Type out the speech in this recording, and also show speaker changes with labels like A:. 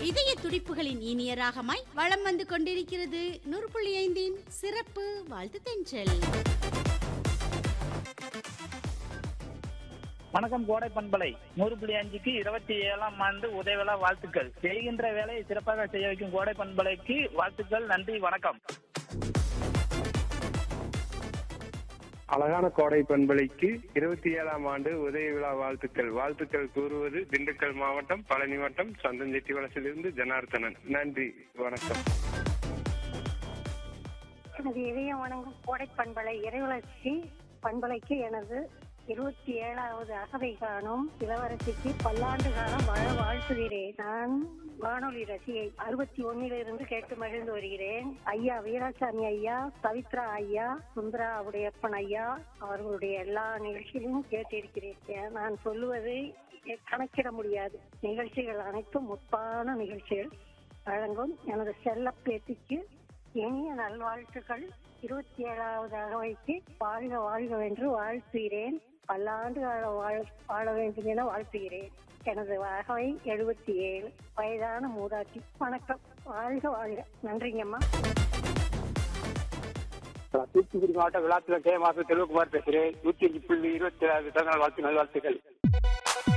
A: இதய துடிப்புகளின் இனிய ராகமாய் வளம் வந்து கொண்டிருக்கிறது நூறு புள்ளி ஐந்தின் சிறப்பு வாழ்த்து தென்றல்
B: வணக்கம் கோடை பண்பலை நூறு புள்ளி அஞ்சுக்கு இருபத்தி ஏழாம் ஆண்டு உதயவிழா வாழ்த்துக்கள் செய்கின்ற வேலையை சிறப்பாக செய்ய வைக்கும் கோடை பண்பலைக்கு வாழ்த்துக்கள் நன்றி வணக்கம்
C: அழகான கோடை பண்பலைக்கு இருபத்தி ஏழாம் ஆண்டு உதய விழா வாழ்த்துக்கள் வாழ்த்துக்கள் கூறுவது திண்டுக்கல் மாவட்டம் பழனி வட்டம் சந்தஞ்செட்டி வளசிலிருந்து ஜனார்த்தனன் நன்றி வணக்கம்
D: எனது இதயம் வணங்கும் கோடை பண்பலை இறைவளர்ச்சி பண்பலைக்கு எனது இருபத்தி ஏழாவது அகவை காணும் இளவரசிக்கு பல்லாண்டு காலம் வாழ வாழ்த்துகிறேன் நான் வானொலி ரசிகை அறுபத்தி ஒன்னிலிருந்து கேட்டு மகிழ்ந்து வருகிறேன் ஐயா வீராசாமி ஐயா பவித்ரா ஐயா சுந்தரா உடையப்பன் ஐயா அவர்களுடைய எல்லா நிகழ்ச்சியிலும் கேட்டிருக்கிறேன் நான் சொல்லுவது கணக்கிட முடியாது நிகழ்ச்சிகள் அனைத்தும் முப்பான நிகழ்ச்சிகள் வழங்கும் எனது செல்ல பேத்திக்கு இனிய நல்வாழ்த்துக்கள் இருபத்தி ஏழாவது அகவைக்கு வாழ்க வாழ்க என்று வாழ்த்துகிறேன் பல்லாண்டு கால வாழ வாழ வேண்டும் என வாழ்த்துகிறேன் எனது அகவை எழுபத்தி ஏழு வயதான மூதாட்டி வணக்கம் வாழ்க வாழ்க நன்றிங்கம்மா
E: தூத்துக்குடி மாவட்டம் விழாத்துல கே மாசம் செல்வகுமார் பேசுகிறேன் நூத்தி அஞ்சு புள்ளி இருபத்தி ஏழாவது பிறந்தநாள் வாழ்த்து நல்வாழ்த்துக்கள்